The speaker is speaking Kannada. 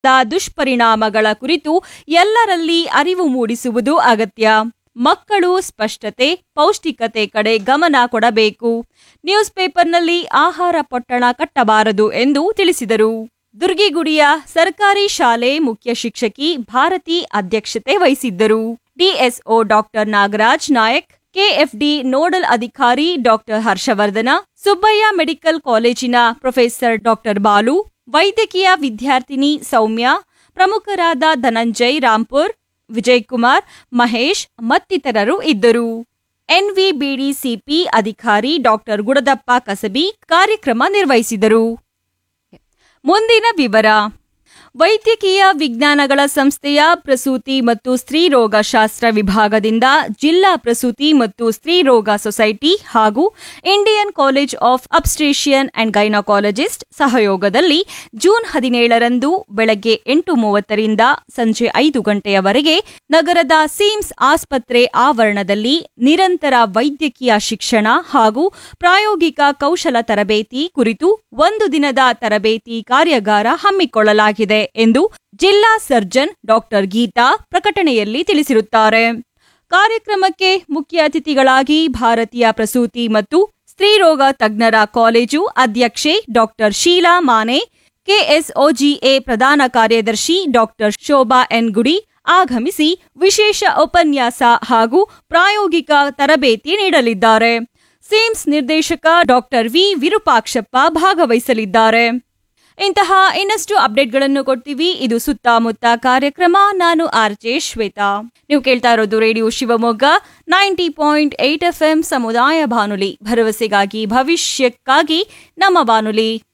ದುಷ್ಪರಿಣಾಮಗಳ ಕುರಿತು ಎಲ್ಲರಲ್ಲಿ ಅರಿವು ಮೂಡಿಸುವುದು ಅಗತ್ಯ ಮಕ್ಕಳು ಸ್ಪಷ್ಟತೆ ಪೌಷ್ಟಿಕತೆ ಕಡೆ ಗಮನ ಕೊಡಬೇಕು ನ್ಯೂಸ್ ಪೇಪರ್ನಲ್ಲಿ ಆಹಾರ ಪೊಟ್ಟಣ ಕಟ್ಟಬಾರದು ಎಂದು ತಿಳಿಸಿದರು ದುರ್ಗಿಗುಡಿಯ ಸರ್ಕಾರಿ ಶಾಲೆ ಮುಖ್ಯ ಶಿಕ್ಷಕಿ ಭಾರತಿ ಅಧ್ಯಕ್ಷತೆ ವಹಿಸಿದ್ದರು DSO doctor Nagaraj Nayak KFD nodal ಅಧಿಕಾರಿ ಡಾಕ್ಟರ್ ಹರ್ಷವರ್ಧನ ಸುಬ್ಬಯ್ಯ ಮೆಡಿಕಲ್ ಕಾಲೇಜಿನ ಪ್ರೊಫೆಸರ್ ಡಾಕ್ಟರ್ ಬಾಲು ವೈದ್ಯಕೀಯ ವಿದ್ಯಾರ್ಥಿನಿ ಸೌಮ್ಯ ಪ್ರಮುಖರಾದ ಧನಂಜಯ್ ರಾಂಪುರ್ ವಿಜಯ್ ಕುಮಾರ್ ಮಹೇಶ್ ಮತ್ತಿತರರು ಇದ್ದರು ಎನ್ವಿಬಿಡಿಸಿಪಿ ಅಧಿಕಾರಿ ಡಾಕ್ಟರ್ ಗುಡದಪ್ಪ ಕಸಬಿ ಕಾರ್ಯಕ್ರಮ ನಿರ್ವಹಿಸಿದರು ಮುಂದಿನ ವಿವರ ವೈದ್ಯಕೀಯ ವಿಜ್ಞಾನಗಳ ಸಂಸ್ಥೆಯ ಪ್ರಸೂತಿ ಮತ್ತು ಸ್ತ್ರೀರೋಗ ಶಾಸ್ತ್ರ ವಿಭಾಗದಿಂದ ಜಿಲ್ಲಾ ಪ್ರಸೂತಿ ಮತ್ತು ಸ್ತ್ರೀರೋಗ ಸೊಸೈಟಿ ಹಾಗೂ Indian college of obstetrician and gynaecologist ಸಹಯೋಗದಲ್ಲಿ ಜೂನ್ ಹದಿನೇಳರಂದು ಬೆಳಗ್ಗೆ ಎಂಟು ಮೂವತ್ತರಿಂದ ಸಂಜೆ ಐದು ಗಂಟೆಯವರೆಗೆ ನಗರದ ಸಿಮ್ಸ್ ಆಸ್ಪತ್ರೆ ಆವರಣದಲ್ಲಿ ನಿರಂತರ ವೈದ್ಯಕೀಯ ಶಿಕ್ಷಣ ಹಾಗೂ ಪ್ರಾಯೋಗಿಕ ಕೌಶಲ ತರಬೇತಿ ಕುರಿತು ಒಂದು ದಿನದ ತರಬೇತಿ ಕಾರ್ಯಾಗಾರ ಹಮ್ಮಿಕೊಳ್ಳಲಾಗಿದೆ ಎಂದು ಜಿಲ್ಲಾ ಸರ್ಜನ್ ಡಾಕ್ಟರ್ ಗೀತಾ ಪ್ರಕಟಣೆಯಲ್ಲಿ ತಿಳಿಸಿರುತ್ತಾರೆ ಕಾರ್ಯಕ್ರಮಕ್ಕೆ ಮುಖ್ಯ ಅತಿಥಿಗಳಾಗಿ ಭಾರತೀಯ ಪ್ರಸೂತಿ ಮತ್ತು ಸ್ತ್ರೀರೋಗ ತಜ್ಞರ ಕಾಲೇಜು ಅಧ್ಯಕ್ಷೆ ಡಾಕ್ಟರ್ ಶೀಲಾ ಮಾನೆ ಕೆಎಸ್ಒಜಿಎ ಪ್ರಧಾನ ಕಾರ್ಯದರ್ಶಿ ಡಾಕ್ಟರ್ ಶೋಭಾ ಎನ್ ಗುಡಿ ಆಗಮಿಸಿ ವಿಶೇಷ ಉಪನ್ಯಾಸ ಹಾಗೂ ಪ್ರಾಯೋಗಿಕ ತರಬೇತಿ ನೀಡಲಿದ್ದಾರೆ ಸಿಮ್ಸ್ ನಿರ್ದೇಶಕ ಡಾಕ್ಟರ್ ವಿ ವಿರೂಪಾಕ್ಷಪ್ಪ ಭಾಗವಹಿಸಲಿದ್ದಾರೆ ಇಂತಹ ಇನ್ನಷ್ಟು ಅಪ್ಡೇಟ್ಗಳನ್ನು ಕೊಡ್ತೀವಿ ಇದು ಸುತ್ತಮುತ್ತ ಕಾರ್ಯಕ್ರಮ ನಾನು ಆರ್ ಜೆ ಶ್ವೇತಾ ನೀವು ಕೇಳ್ತಾ ಇರೋದು radio Shivamogga ninety point eight F M ಸಮುದಾಯ ಬಾನುಲಿ ಭರವಸೆಗಾಗಿ ಭವಿಷ್ಯಕ್ಕಾಗಿ ನಮ್ಮ ಬಾನುಲಿ